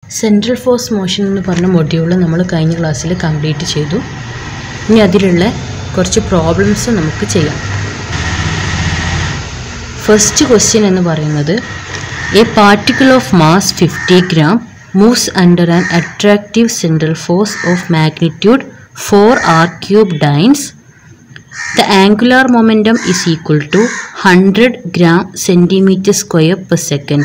Central force motion എന്ന് പറഞ്ഞ module നമ്മൾ കഴിഞ്ഞ ക്ലാസ്സിൽ കംപ്ലീറ്റ് ചെയ്തു ഇനി അതിലുള്ള കുറച്ച് പ്രോബ്ലംസ് നമുക്ക് ചെയ്യാം ഫസ്റ്റ് ക്വസ്റ്റ്യൻ എന്ന് പറയുന്നത് a particle of mass fifty gram moves under an attractive central force of magnitude four R cube dynes The angular momentum is equal to 100 gram centimeter square per second.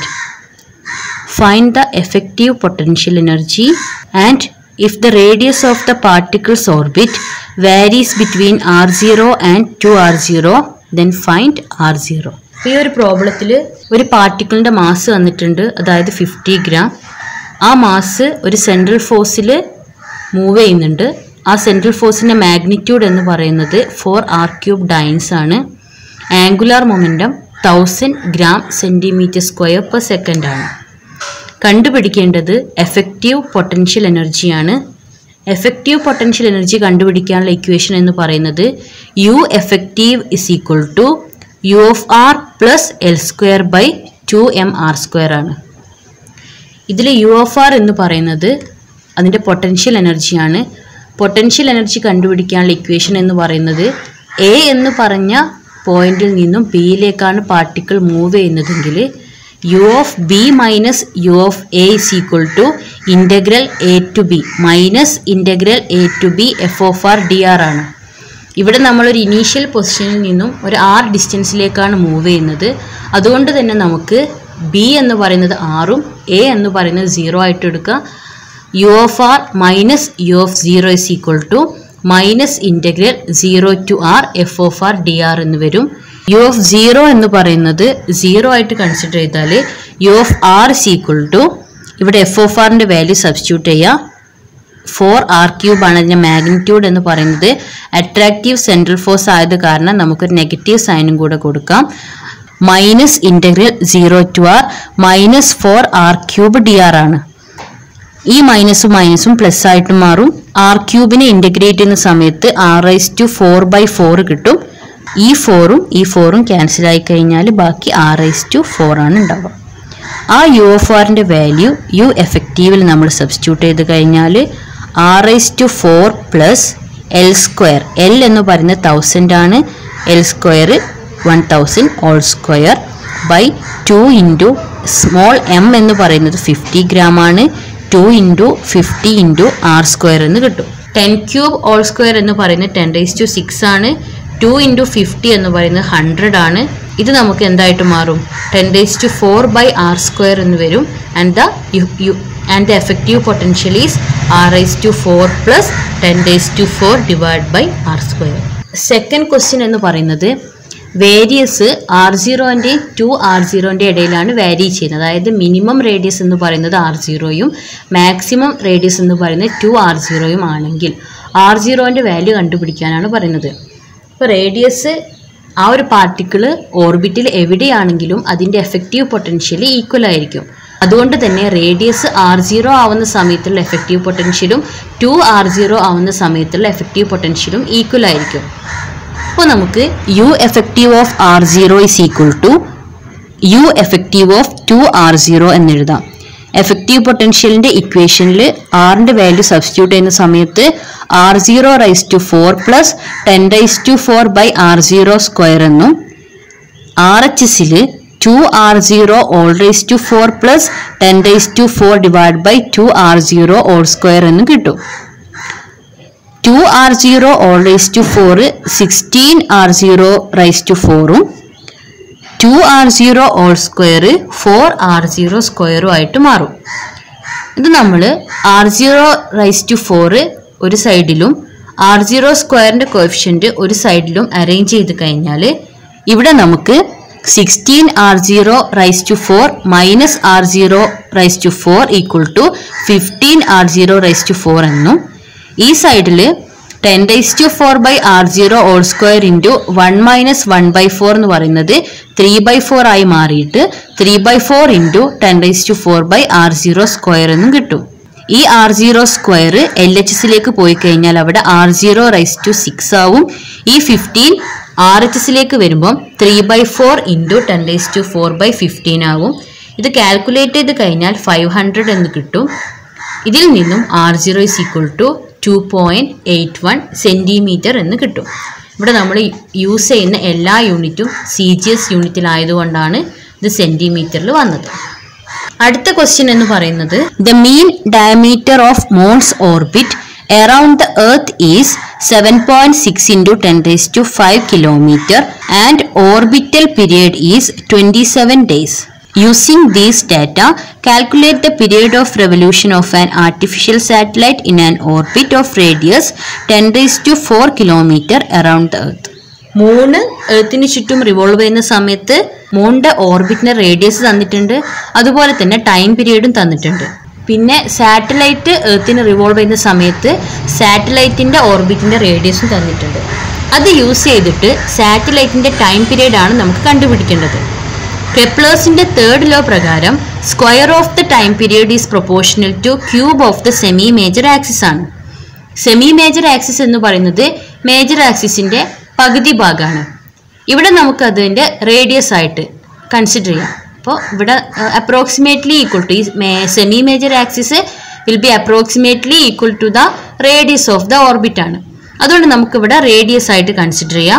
Find the effective potential energy and if the radius of the particle's orbit varies between r0 and 2r0 then find r0. ഈ ഒരു പ്രോബ്ലത്തിൽ ഒരു പാർട്ടിക്കിളിൻ്റെ mass തന്നിട്ടുണ്ട് അതായത് fifty gram ആ mass ഒരു central ഫോഴ്സിൽ move ചെയ്യുന്നുണ്ട് ആ സെൻട്രൽ ഫോഴ്സിൻ്റെ മാഗ്നിറ്റ്യൂഡ് എന്ന് പറയുന്നത് ഫോർ ആർ ക്യൂബ് ഡൈൻസ് ആണ് angular momentum thousand gram centimetre square per second ആണ് കണ്ടുപിടിക്കേണ്ടത് എഫക്റ്റീവ് പൊട്ടൻഷ്യൽ എനർജിയാണ് എഫക്റ്റീവ് പൊട്ടൻഷ്യൽ എനർജി കണ്ടുപിടിക്കാനുള്ള ഇക്വേഷൻ എന്ന് പറയുന്നത് U effective is equal to U of R plus L square by two M R square ആണ് ഇതിൽ U of R എന്ന് പറയുന്നത് അതിൻ്റെ പൊട്ടൻഷ്യൽ എനർജിയാണ് പൊട്ടൻഷ്യൽ എനർജി കണ്ടുപിടിക്കാനുള്ള ഇക്വേഷൻ എന്ന് പറയുന്നത് എ എന്ന് പറഞ്ഞ പോയിന്റിൽ നിന്നും ബിയിലേക്കാണ് പാർട്ടിക്കിൾ മൂവ് ചെയ്യുന്നതെങ്കിൽ U of B minus U of A is equal to integral A to B minus integral A to B F of R D R ആണ് ഇവിടെ നമ്മളൊരു ഇനീഷ്യൽ പൊസിഷനിൽ നിന്നും ഒരു ആർ ഡിസ്റ്റൻസിലേക്കാണ് മൂവ് ചെയ്യുന്നത് അതുകൊണ്ട് തന്നെ നമുക്ക് ബി എന്ന് പറയുന്നത് ആറും എ എന്ന് പറയുന്നത് സീറോ ആയിട്ട് എടുക്കുക U of R minus U of zero is equal to minus integral zero to R F of R D R എന്ന് വരും യു ഓഫ് സീറോ എന്ന് പറയുന്നത് സീറോ ആയിട്ട് കൺസിഡർ ചെയ്താൽ U of R is equal to ഇവിടെ F of ആറിൻ്റെ value substitute ചെയ്യുക four R cube ആണ് അതിൻ്റെ മാഗ്നിറ്റ്യൂഡ് എന്ന് പറയുന്നത് അട്രാക്റ്റീവ് സെൻട്രൽ ഫോഴ്സ് ആയത് കാരണം നമുക്കൊരു നെഗറ്റീവ് സൈനും കൂടെ കൊടുക്കാം minus integral zero to R minus four R cube D R ആണ് ഈ മൈനസും മൈനസും പ്ലസ് ആയിട്ട് മാറും ആർ ക്യൂബിനെ ഇൻ്റഗ്രേറ്റ് ചെയ്യുന്ന സമയത്ത് R raise to four by four കിട്ടും ഈ ഫോറും ഈ ഫോറും ക്യാൻസൽ ആയി കഴിഞ്ഞാൽ ബാക്കി ആർ റൈസ് ടു ഫോർ ആണ് ഉണ്ടാവുക ആ യു എഫ് ആറിൻ്റെ വാല്യൂ യു എഫക്റ്റീവിൽ നമ്മൾ സബ്സ്റ്റിറ്റ്യൂട്ട് ചെയ്ത് കഴിഞ്ഞാൽ R raise to four plus L square L എന്ന് പറയുന്നത് തൗസൻഡ് ആണ് L square one thousand all square by two into small M എന്ന് പറയുന്നത് ഫിഫ്റ്റി ഗ്രാം ആണ് two into fifty into R square എന്ന് കിട്ടും ടെൻ ക്യൂബ് ഓൾ സ്ക്വയർ എന്ന് പറയുന്നത് ടെൻ റൈസ് ടു സിക്സ് ആണ് ടു ഇൻറ്റു ഫിഫ്റ്റി എന്ന് പറയുന്നത് ഹൺഡ്രഡ് ആണ് ഇത് നമുക്ക് എന്തായിട്ട് മാറും ten raise to four by R square എന്ന് വരും and the U U and the effective potential is R raise to four plus ten raise to four divide by R square second question എന്ന് പറയുന്നത് varies R സീറോൻ്റെയും two R സീറോൻ്റെ ഇടയിലാണ് vary ചെയ്യുന്നത് അതായത് minimum radius എന്ന് പറയുന്നത് R സീറോയും maximum radius എന്ന് പറയുന്നത് ടു ആർ സീറോയും ആണെങ്കിൽ ആർ സീറോൻ്റെ വാല്യൂ കണ്ടുപിടിക്കാനാണ് പറയുന്നത് ഇപ്പോൾ റേഡിയസ് ആ ഒരു പാർട്ടിക്കിള് ഓർബിറ്റിൽ എവിടെയാണെങ്കിലും അതിൻ്റെ എഫക്റ്റീവ് പൊട്ടൻഷ്യൽ ഈക്വൽ ആയിരിക്കും അതുകൊണ്ട് തന്നെ റേഡിയസ് ആർ സീറോ ആവുന്ന സമയത്തുള്ള എഫക്റ്റീവ് പൊട്ടൻഷ്യലും ടു ആർ സീറോ ആവുന്ന സമയത്തുള്ള എഫക്റ്റീവ് പൊട്ടൻഷ്യലും ഈക്വൽ ആയിരിക്കും അപ്പോൾ നമുക്ക് U effective of R zero is equal to U effective of two R zero എന്നെഴുതാം എഫക്റ്റീവ് പൊട്ടൻഷ്യലിൻ്റെ ഇക്വേഷനിൽ ആറിൻ്റെ വാല്യൂ സബ്സ്റ്റിറ്റ്യൂട്ട് ചെയ്യുന്ന സമയത്ത് R zero raise to four plus ten raise to four by R zero square എന്നും R H എസിൽ two R zero all raise to four plus ten raise to four divide by two R zero all square എന്ന് കിട്ടും two R zero all raise to four sixteen R zero raise to ഫോറും two R zero all square four R zero സ്ക്വയറും ആയിട്ട് മാറും ഇത് നമ്മൾ R zero raise to four ഒരു സൈഡിലും ആർ സീറോ സ്ക്വയറിൻ്റെ കോഫിഷ്യൻറ്റ് ഒരു സൈഡിലും അറേഞ്ച് ചെയ്ത് കഴിഞ്ഞാൽ ഇവിടെ നമുക്ക് sixteen R zero raise to four minus R zero raise to four equal to fifteen R zero raise to four എന്നും ഈ സൈഡിൽ ten raise to four by R zero all square into one minus one by four എന്ന് പറയുന്നത് three by four ആയി മാറിയിട്ട് three by four into ten raise to four by R zero square എന്നും കിട്ടും ഈ R zero square L H എസിലേക്ക് പോയി കഴിഞ്ഞാൽ അവിടെ R zero raise to six ആവും ഈ ഫിഫ്റ്റീൻ ആർ എച്ച് എസിലേക്ക് വരുമ്പം three by four into ten raise to four by fifteen ആവും ഇത് കാൽക്കുലേറ്റ് ചെയ്ത് കഴിഞ്ഞാൽ ഫൈവ് ഹൺഡ്രഡ് എന്ന് കിട്ടും ഇതിൽ നിന്നും R zero is equal to two point eight one centimetre എന്ന് കിട്ടും ഇവിടെ നമ്മൾ യൂസ് ചെയ്യുന്ന എല്ലാ യൂണിറ്റും സി ജി എസ് യൂണിറ്റിലായതുകൊണ്ടാണ് ഇത് സെൻറ്റിമീറ്ററിൽ വന്നത് അടുത്ത ക്വസ്റ്റ്യൻ എന്ന് പറയുന്നത് the mean diameter of moon's orbit around the earth is seven point six into ten raise to five kilometre and orbital period is twenty seven days Using these data, calculate the period of revolution of an artificial satellite in an orbit of radius 10 raised to 4 kilometer around the Earth. മൂന്ന് എർത്തിന് ചുറ്റും revolve ചെയ്യുന്ന സമയത്ത് മൂണിന്റെ ഓർബിറ്റിന്റെ radius തന്നിട്ടുണ്ട് അതുപോലെ തന്നെ time പീരീഡും തന്നിട്ടുണ്ട് പിന്നെ satellite എർത്തിന് revolve ചെയ്യുന്ന സമയത്ത് സാറ്റലൈറ്റിന്റെ ഓർബിറ്റിന്റെ റേഡിയസും തന്നിട്ടുണ്ട് അത് യൂസ് ചെയ്തിട്ട് സാറ്റലൈറ്റിന്റെ ടൈം പീരീഡ് ആണ് നമുക്ക് കണ്ടുപിടിക്കേണ്ടത് കെപ്ലേഴ്സിന്റെ തേർഡ് ലോ പ്രകാരം square of the time period is proportional to cube of the semi major axis ആണ് സെമി മേജർ ആക്സിസ് എന്ന് പറയുന്നത് മേജർ ആക്സിസിന്റെ പകുതി ഭാഗമാണ് ഇവിടെ നമുക്ക് അതിൻ്റെ റേഡിയസ് ആയിട്ട് കൺസിഡർ ചെയ്യാം അപ്പോൾ ഇവിടെ അപ്രോക്സിമേറ്റ്ലി ഈക്വൽ ടു ഈ semi major axis will be approximately equal to the radius of the orbit ആണ് അതുകൊണ്ട് നമുക്കിവിടെ റേഡിയസ് ആയിട്ട് കൺസിഡർ ചെയ്യാം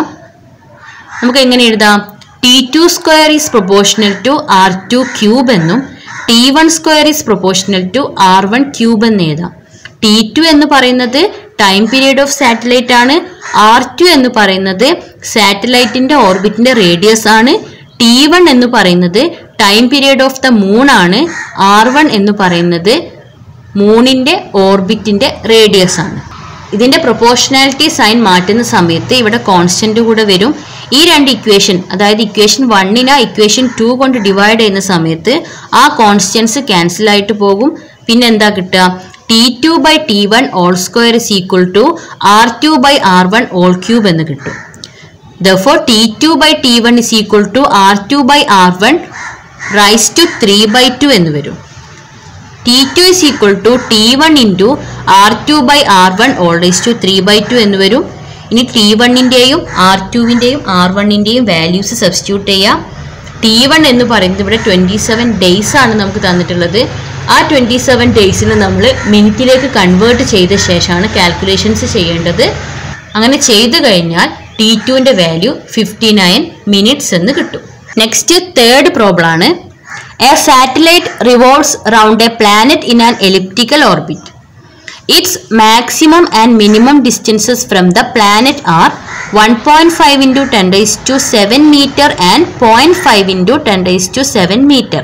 നമുക്ക് എങ്ങനെ എഴുതാം T two square is proportional to R two cube എന്നും T one square is proportional to R one cube എന്ന് എഴുതാം ടി ടു എന്ന് പറയുന്നത് ടൈം പീരീഡ് ഓഫ് സാറ്റലൈറ്റ് ആണ് ആർ ടു എന്ന് പറയുന്നത് സാറ്റലൈറ്റിന്റെ ഓർബിറ്റിന്റെ റേഡിയസ് ആണ് ടി വൺ എന്ന് പറയുന്നത് time period of the moon ആണ് ആർ വൺ എന്ന് പറയുന്നത് മൂണിന്റെ ഓർബിറ്റിന്റെ റേഡിയസ് ആണ് ഇതിന്റെ പ്രൊപ്പോർഷണാലിറ്റി സൈൻ മാറ്റുന്ന സമയത്ത് ഇവിടെ കോൺസ്റ്റന്റ് കൂടെ വരും ഈ രണ്ട് ഇക്വേഷൻ അതായത് ഇക്വേഷൻ വണ്ണിനെ ഇക്വേഷൻ ടു കൊണ്ട് ഡിവൈഡ് ചെയ്യുന്ന സമയത്ത് ആ കോൺസ്റ്റൻസ് ക്യാൻസൽ ആയിട്ട് പോകും പിന്നെ എന്താ കിട്ടുക T two by T one whole square is equal to R two by R one whole cube എന്ന് കിട്ടും therefore T two by T one is equal to R two by R one raise to three by two എന്ന് വരും T two is equal to T one into R two by R one whole raise to three by two എന്ന് വരും ഇനി T വണ്ണിൻ്റെയും R ടുവിൻ്റെയും R വണ്ണിൻ്റെയും values substitute ചെയ്യാം T one എന്ന് പറയുന്നത് ഇവിടെ ട്വൻറ്റി സെവൻ ഡേയ്സ് ആണ് നമുക്ക് തന്നിട്ടുള്ളത് ആ ട്വൻറ്റി സെവൻ ഡേയ്സിന് നമ്മൾ മിനിറ്റിലേക്ക് കൺവേർട്ട് ചെയ്ത ശേഷമാണ് കാൽക്കുലേഷൻസ് ചെയ്യേണ്ടത് അങ്ങനെ ചെയ്തു കഴിഞ്ഞാൽ ടി ടുവിൻ്റെ വാല്യൂ ഫിഫ്റ്റി നയൻ മിനിറ്റ്സ് എന്ന് കിട്ടും നെക്സ്റ്റ് തേർഡ് പ്രോബ്ലം ആണ് a satellite revolves round a planet in an elliptical orbit Its maximum and minimum distances from the planet are 1.5 into 10 raised to 7 meter and 0.5 into 10 raised to 7 meter.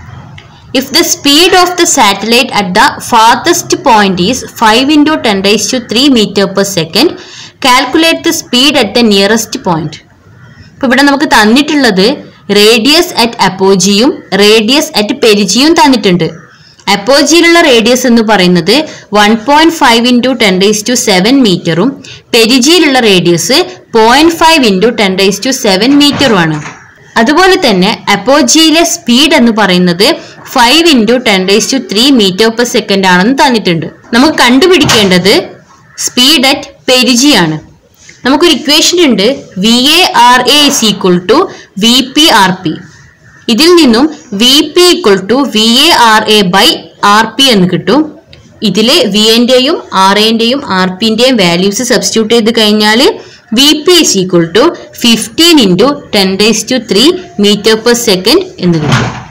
If the speed of the satellite at the farthest point is 5 into 10 raised to 3 meter per second, calculate the speed at the nearest point. ഇപ്പോൾ ഇവിടെ നമുക്ക് തന്നിട്ടുള്ളത് radius at അപ്പോജിയും radius at പെരിജിയും തന്നിട്ടുണ്ട് അപ്പോജിയിലുള്ള radius എന്ന് പറയുന്നത് one point five into ten raise to seven മീറ്ററും പെരിജിയിലുള്ള radius point five into ten raise to seven മീറ്ററുമാണ് അതുപോലെ തന്നെ അപ്പോജിയിലെ സ്പീഡ് എന്ന് പറയുന്നത് five into ten raise to three metre per second ആണെന്ന് തന്നിട്ടുണ്ട് നമുക്ക് കണ്ടുപിടിക്കേണ്ടത് സ്പീഡ് അറ്റ് പെരിജി ആണ് നമുക്കൊരു ഇക്വേഷൻ ഉണ്ട് V A R A is equal to V P R P ഇതിൽ നിന്നും V P equal to V A R A by R P എന്ന് കിട്ടും ഇതില് വി എന്റെയും ആർ എന്റെയും ആർ പിന്റെയും വാല്യൂസ് സബ്സ്റ്റിറ്റ്യൂട്ട് ചെയ്ത് കഴിഞ്ഞാൽ V P is equal to fifteen into ten raise to three metre per second എന്ന് കിട്ടും